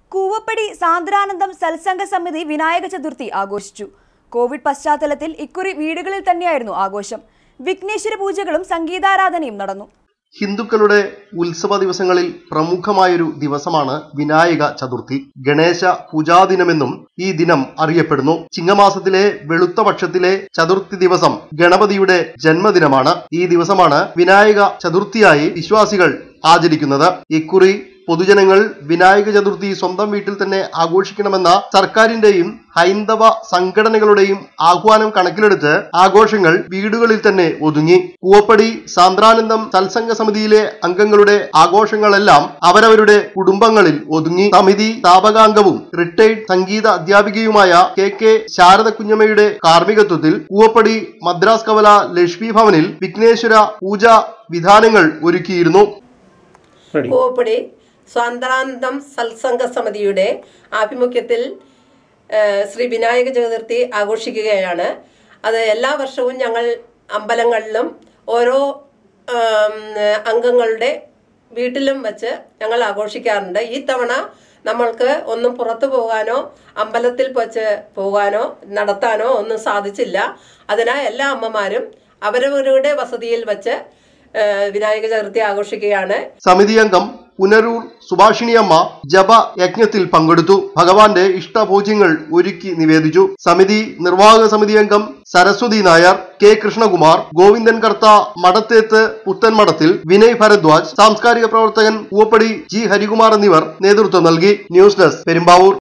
കൂവപ്പടി സാന്ദ്രാനന്ദം സത്സംഗ സമിതി വിനായക ചതുർത്ഥി ആഘോഷിച്ചു കോവിഡ് പശ്ചാത്തലത്തിൽ ഇക്കുറി വീടുകളിൽ തന്നെയായിരുന്നു ആഘോഷം വിഘ്നേശ്വര പൂജകളും സംഗീതാരാധനയും നടന്നു ഹിന്ദുക്കളുടെ ഉത്സവ ദിവസങ്ങളിൽ പ്രമുഖമായൊരു ദിവസമാണ് വിനായക ചതുർത്ഥി ഗണേശ പൂജാദിനമെന്നും ഈ ദിനം അറിയപ്പെടുന്നു ചിങ്ങമാസത്തിലെ വെളുത്ത പക്ഷത്തിലെ ചതുർത്ഥി ദിവസം ഗണപതിയുടെ ജന്മദിനമാണ് ഈ ദിവസമാണ് വിനായക ചതുർത്ഥിയായി വിശ്വാസികൾ ആചരിക്കുന്നത് ഇക്കുറി പൊതുജനങ്ങൾ വിനായക ചതുർത്ഥി സ്വന്തം വീട്ടിൽ തന്നെ ആഘോഷിക്കണമെന്ന സർക്കാരിന്റെയും ഹൈന്ദവ സംഘടനകളുടെയും ആഹ്വാനം കണക്കിലെടുത്ത് ആഘോഷങ്ങൾ വീടുകളിൽ തന്നെ ഒതുങ്ങി കൂവപ്പടി സാന്ദ്രാനന്ദം സത്സംഗ സമിതിയിലെ അംഗങ്ങളുടെ ആഘോഷങ്ങളെല്ലാം അവരവരുടെ കുടുംബങ്ങളിൽ ഒതുങ്ങി സമിതി സ്ഥാപകാംഗവും റിട്ടയർഡ് സംഗീത അധ്യാപികയുമായ കെ കെ ശാരദ കുഞ്ഞമ്മയുടെ കാർമ്മികത്വത്തിൽ കൂവപ്പടി മദ്രാസ് കവല ലക്ഷ്മി ഭവനിൽ വിഘ്നേശ്വര പൂജാ വിധാനങ്ങൾ ഒരുക്കിയിരുന്നു കൂവപ്പടി സ്വാതന്ത്രാനന്ദം സത്സംഗ സമിതിയുടെ ആഭിമുഖ്യത്തിൽ ഏഹ്, ശ്രീ വിനായക ചതുർത്ഥി ആഘോഷിക്കുകയാണ് അത് എല്ലാ വർഷവും ഞങ്ങൾ അമ്പലങ്ങളിലും ഓരോ ആം, അംഗങ്ങളുടെ വീട്ടിലും വെച്ച് ഞങ്ങൾ ആഘോഷിക്കാറുണ്ട് ഈ തവണ നമ്മൾക്ക് ഒന്നും പുറത്തു പോകാനോ അമ്പലത്തിൽ വെച്ച് പോകാനോ നടത്താനോ ഒന്നും സാധിച്ചില്ല അതിനാൽ എല്ലാ അമ്മമാരും അവരവരുടെ വസതിയിൽ വെച്ച് ഏഹ്, വിനായക ചതുർത്ഥി ആഘോഷിക്കുകയാണ് സമിതി അംഗം പുനരൂർ സുഭാഷിണിയമ്മ ജപ യജ്ഞത്തിൽ പങ്കെടുത്തു ഭഗവാന്റെ ഇഷ്ടഭോജ്യങ്ങൾ ഒരുക്കി നിവേദിച്ചു സമിതി നിർവാഹക സമിതി അംഗം സരസ്വതി നായർ കെ കൃഷ്ണകുമാർ ഗോവിന്ദൻ കർത്ത മടത്തേത്ത് പുത്തൻമടത്തിൽ വിനയ് ഭരദ്വാജ് സാംസ്കാരിക പ്രവർത്തകൻ പൂവപ്പടി ജി ഹരികുമാർ എന്നിവർ നേതൃത്വം നൽകി ന്യൂസ് ഡെസ്ക് പെരുമ്പാവൂർ